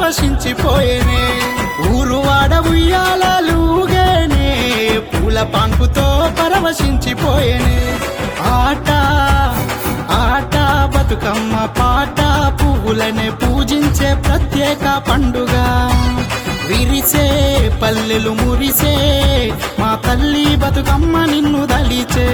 పరవశించిపోయేనే ఊరు వాడ ఉయ్యాలూగేనే పూల పాన్పుతో పరవశించిపోయేనే ఆట ఆట బతుకమ్మ పాట పువ్వులనే పూజించే ప్రత్యేక పండుగ విరిసే పల్లెలు మురిసే మా తల్లి బతుకమ్మ నిన్ను దలిచే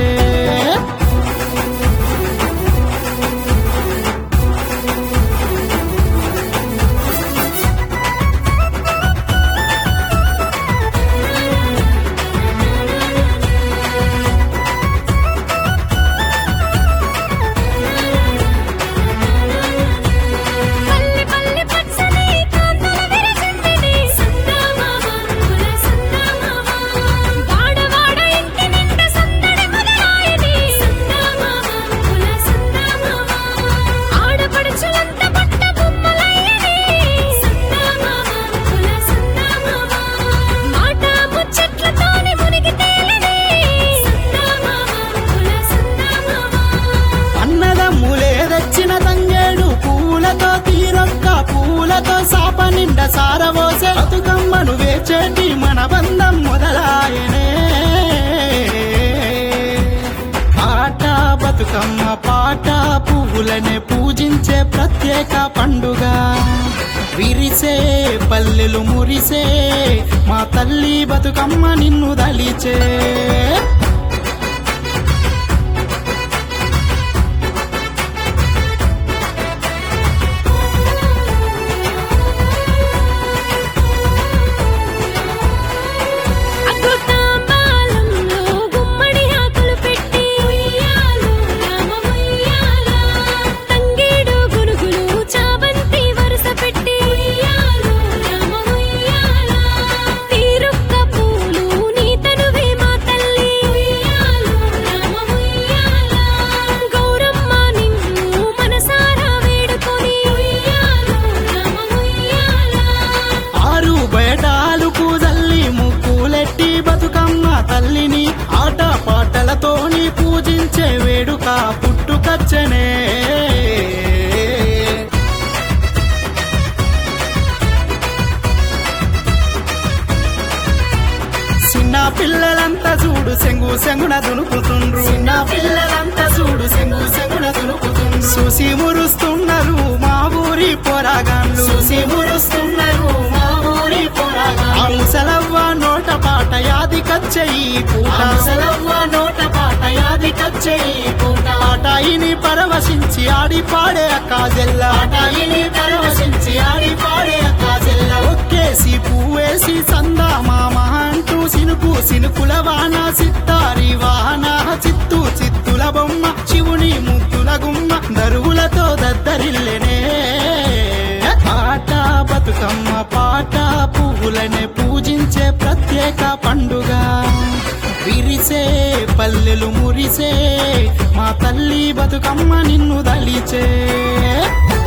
పల్లి పల్లి పచ్చని కాంతుల విరచిందిని సందమామ కుల సందమామ వాడ వాడ ఇంటి నిండా సందడి మొదలాయని సందమామ కుల సందమామ ఆడపడుచులంతా పట్ట బొమ్మలయ్యని సందమామ కుల సందమామ మాట ముచ్చట్లతోని మునిగి తేలని సందమామ కుల సందమామ అన్నదమ్ములే తెచ్చిన తంగేడు పూలతో తీరొక్క పూలతో సాప నిండా సారవోసే బతుకమ్మను వేచేటి మన బంధం మొదలాయనే ఆట బతుకమ్మ పాట పువ్వులనే పూజించే ప్రత్యేక పండుగ విరిసే పల్లెలు మురిసే మా తల్లి బతుకమ్మ నిన్ను దలిచే అగ్గుతాంబాలంలో గుమ్మడి ఆకులు పెట్టి ఉయ్యాలు రామ ఉయ్యాల తంగేడు గురుగులు చామంతి వరుస పెట్టి ఉయ్యాలు రామ ఉయ్యాల తీరొక్క పూలు నీ తనువే మా తల్లి ఉయ్యాలు రామ ఉయ్యాల గౌరమ్మ నిన్ను మనసారా వేడుకొని ఉయ్యాలు రామ ఉయ్యాల ఆరు బయటాలు పూజల్లి ముక్కులెట్టి బతుకమ్మ తల్లిని ఆట పాటలతోని పూజించే వేడుక పుట్టుకచ్చనే చిన్న పిల్లలంతా చూడు సెంగు సెంగున దునుకుతుండ్రు చిన్న పిల్లలంతా చూడు సెంగు సెంగున దునుకుతుండ్రు చూసి మురుస్తున్నారు మా ఊరి పోరాగాన్లు చూసి మురుస్తున్నారు మా ఊరి పోరాగాన్లు ముసలవ్వ నోట పాట యాది కచ్చయి పూట ముసలవ్వ నోట పాట యాది కచ్చయి పూట ఆటాయిని పరవశించి ఆడి పాడే అక్కాజెల్ల ఆటాయిని పరవశించి ఆడి పాడే అక్కాజెల్ల ఒక్కేసి పువ్వేసి సందా మామ అంటూ సినుకు సినుకుల వాన సిత్తారి వాహన చిత్తు చిత్తుల బొమ్మ శివుని ముద్దుల గుమ్మ దరువులతో దద్దరిల్లెనే ఆట బతుకమ్మ పాట పువ్వులనే పూజించే ప్రత్యేక పండుగ విరిసే పల్లెలు మురిసే మా తల్లి బతుకమ్మ నిన్ను దలిచే